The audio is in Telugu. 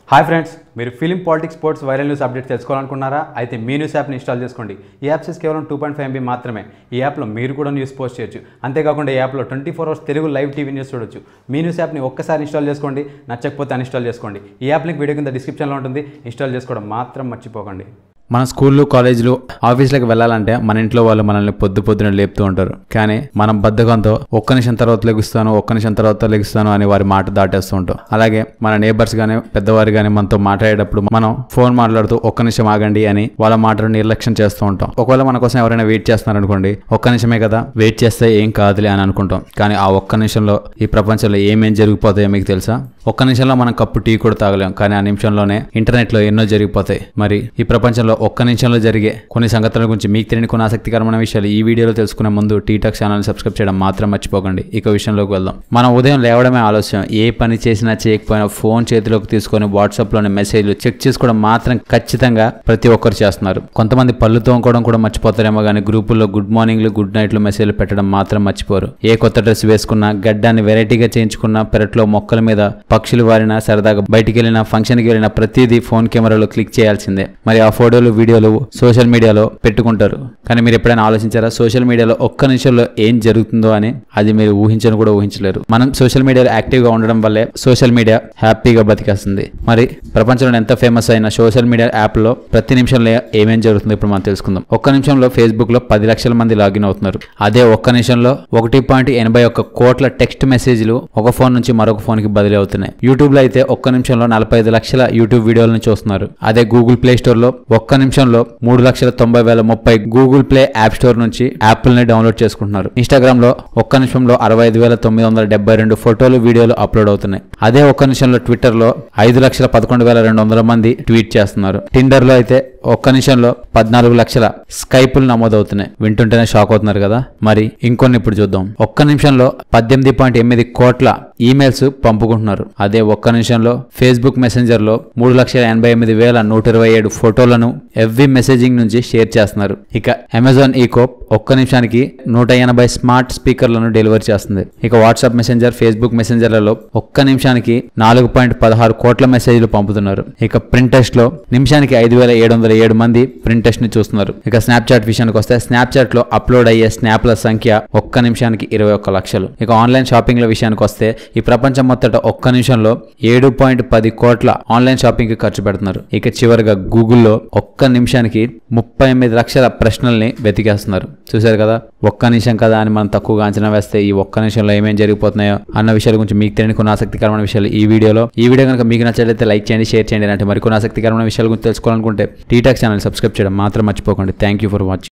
హాయ్ ఫ్రెండ్స్ మీరు film politics sports viral news update తెలుసుకోవాలనుకున్నారా అయితే మీ న్యూస్ యాప్ని ఇన్స్టాల్ చేసుకోండి ఈ యాప్స్ కేవలం టూ పాయింట్ ఫైవ్ ఎంబీ మాత్రమే ఈ యాప్లో మీరు కూడా న్యూస్ పోస్ట్ చేయొచ్చు అంతేకాకుండా ఈ యాప్లో twenty four hours Telugu live TV news చూడొచ్చు మీ న్యూస్ యాప్ని ఒక్కసారి ఇన్స్టాల్ చేసుకోండి నచ్చకపోతే అన్ఇన్స్టాల్ చేసుకోండి ఈ యాప్ లింక్ వీడియో కింద డిస్క్రిప్షన్లో ఉంటుంది ఇన్స్టాల్ చేసుకోవడం మాత్రం మర్చిపోకండి మన స్కూళ్ళు కాలేజీలు ఆఫీసులకు వెళ్ళాలంటే మన ఇంట్లో వాళ్ళు మనల్ని పొద్దు పొద్దున లేపుతూ ఉంటారు కానీ మనం బద్ధకంతో ఒక్క నిమిషం తర్వాత లెగుస్తాను ఒక్క నిమిషం తర్వాత లెగుస్తాను అని వారి మాట దాటేస్తూ ఉంటాం అలాగే మన నేబర్స్ గానీ పెద్దవారు గానీ మనతో మాట్లాడేటప్పుడు మనం ఫోన్ మాట్లాడుతూ ఒక్క నిమిషం ఆగండి అని వాళ్ళ మాటను నిర్లక్ష్యం చేస్తూ ఉంటాం ఒకవేళ మన కోసం ఎవరైనా వెయిట్ చేస్తున్నారు అనుకోండి ఒక్క నిమిషమే కదా వెయిట్ చేస్తే ఏం కాదులే అని అనుకుంటాం కానీ ఆ ఒక్క నిమిషంలో ఈ ప్రపంచంలో ఏమేం జరిగిపోతాయో మీకు తెలుసా ఒక్క నిమిషంలో మనం కప్పు టీ కూడా తాగలేం కానీ ఆ నిమిషంలోనే ఇంటర్నెట్ లో ఎన్నో జరిగిపోతాయి మరి ఈ ప్రపంచంలో ఒక్క నిమిషంలో జరిగే కొన్ని సంగతుల గురించి మీకు తెలియని కొన్ని ఆసక్తికరమైన విషయాలు ఈ వీడియోలో తెలుసుకునే ముందు టీటాక్ ఛానల్ సబ్స్క్రైబ్ చేయడం మాత్రం మర్చిపోకండి ఇక విషయంలోకి వెళ్దాం మనం ఉదయం లేవడమే ఆలస్యం ఏ పని చేసినా చేయకపోయినా ఫోన్ చేతిలోకి తీసుకొని వాట్సాప్ లోని మెసేజ్లు చెక్ చేసుకోవడం మాత్రం ఖచ్చితంగా ప్రతి ఒక్కరు చేస్తున్నారు కొంతమంది పళ్ళు తోముకోవడం కూడా మర్చిపోతారేమో కానీ గ్రూపుల్లో గుడ్ మార్నింగ్లు గుడ్ నైట్లు మెసేజ్లు పెట్టడం మాత్రం మర్చిపోరు ఏ కొత్త డ్రెస్ వేసుకున్నా గడ్డాన్ని వెరైటీగా చేయించుకున్నా పెరట్లో మొక్కల మీద పక్షులు వారినా సరదాగా బయటికి వెళ్ళినా ఫంక్షన్కి వెళ్ళినా ప్రతిదీ ఫోన్ కెమెరాలో క్లిక్ చేయాల్సిందే మరి ఆ ఫోటోలు వీడియోలు సోషల్ మీడియాలో పెట్టుకుంటారు కానీ మీరు ఎప్పుడైనా ఆలోచించారా సోషల్ మీడియాలో ఒక్క నిమిషంలో ఏం జరుగుతుందో అని అది మీరు ఊహించను కూడా ఊహించలేరు మనం సోషల్ మీడియాలో యాక్టివ్గా ఉండడం వల్లే సోషల్ మీడియా హ్యాపీగా బతికేస్తుంది మరి ప్రపంచంలో ఎంత ఫేమస్ అయిన సోషల్ మీడియా యాప్లో ప్రతి నిమిషంలో ఏమేం జరుగుతుందో ఇప్పుడు మనం తెలుసుకుందాం ఒక్క నిమిషంలో ఫేస్బుక్ లో పది లక్షల మంది లాగిన్ అవుతున్నారు అదే ఒక్క నిమిషంలో ఒకటి పాయింట్ ఎనభై ఒక్క కోట్ల టెక్స్ట్ మెసేజ్లు ఒక ఫోన్ నుంచి మరొక ఫోన్ కి బదిలీ అవుతున్నాయి యూట్యూబ్ లో అయితే ఒక్క నిమిషంలో నలభై ఐదు లక్షల యూట్యూబ్ వీడియోలను చూస్తున్నారు అదే గూగుల్ ప్లే స్టోర్ లో ఒక్క నిమిషంలో మూడు లక్షల తొంభై వేల ముప్పై గూగుల్ ప్లే యాప్ స్టోర్ నుంచి యాప్ల్ ని డౌన్లోడ్ చేసుకుంటున్నారు ఇన్స్టాగ్రామ్ లో ఒక్క నిమిషంలో అరవై ఐదు వేల తొమ్మిది వందల డెబ్బై రెండు ఫోటోలు వీడియోలు అప్లోడ్ అవుతున్నాయి అదే ఒక్క నిమిషంలో ట్విట్టర్ లో ఐదు లక్షల పదకొండు వేల రెండు వందల మంది ట్వీట్ చేస్తున్నారు టిండర్ లో అయితే ఒక్క నిమిషంలో పద్నాలుగు లక్షల స్కైపులు నమోదవుతున్నాయి వింటుంటేనే షాక్ అవుతున్నారు కదా మరి ఇంకొన్ని ఇప్పుడు చూద్దాం ఒక్క నిమిషంలో పద్దెనిమిది పాయింట్ ఎనిమిది కోట్ల ఈమెయిల్స్ పంపుకుంటున్నారు అదే ఒక్క నిమిషంలో ఫేస్బుక్ మెసెంజర్ లో మూడు లక్షల ఎనభై ఎనిమిది వేల నూట ఇరవై ఏడు ఫోటోలను ఎవ్వి మెసేజింగ్ నుంచి షేర్ చేస్తున్నారు ఇక అమెజాన్ ఈకోప్ ఒక్క నిమిషానికి నూట ఎనభై స్మార్ట్ స్పీకర్లను డెలివరీ చేస్తుంది ఇక వాట్సాప్ మెసెంజర్ ఫేస్బుక్ మెసెంజర్లలో ఒక్క నిమిషానికి నాలుగు పాయింట్ పదహారు కోట్ల మెసేజ్లు పంపుతున్నారు ఇక ప్రింటెస్ట్ లో నిమిషానికి ఐదు వేల ఏడు వందల ఏడు మంది ప్రింటెస్ట్ ని చూస్తున్నారు ఇక స్నాప్చాట్ విషయానికి వస్తే స్నాప్చాట్ లో అప్లోడ్ అయ్యే స్నాప్ల సంఖ్య ఒక్క నిమిషానికి ఇరవై ఒక్క లక్షలు ఇక ఆన్లైన్ షాపింగ్ల విషయానికి వస్తే ఈ ప్రపంచం మొత్తట ఒక్క నిమిషంలో ఏడు పాయింట్ పది కోట్ల ఆన్లైన్ షాపింగ్ కి ఖర్చు పెడుతున్నారు ఇక చివరిగా గూగుల్లో ఒక్క నిమిషానికి ముప్పై ఎనిమిది లక్షల ప్రశ్నల్ని వెతికేస్తున్నారు చూశారు కదా ఒక్క నిమిషం కదా అని మనం తక్కువగా అంచనా వేస్తే ఈ ఒక్క నిమిషంలో ఏమేం జరిగిపోతున్నాయో అన్న విషయాల గురించి మీకు తెలియని కొన్ని ఆసక్తికరమైన విషయాలు ఈ వీడియోలో ఈ వీడియో కనుక మీకు నచ్చట్లయితే లైక్ చేయండి షేర్ చేయండి అంటే మరికొన్ని ఆసక్తికరమైన విషయాల గురించి తెలుసుకోవాలనుకుంటే టీటాక్ ఛానల్ సబ్స్క్రైబ్ చేయడం మాత్రం మర్చిపోకండి థ్యాంక్ యూ ఫర్ వాచింగ్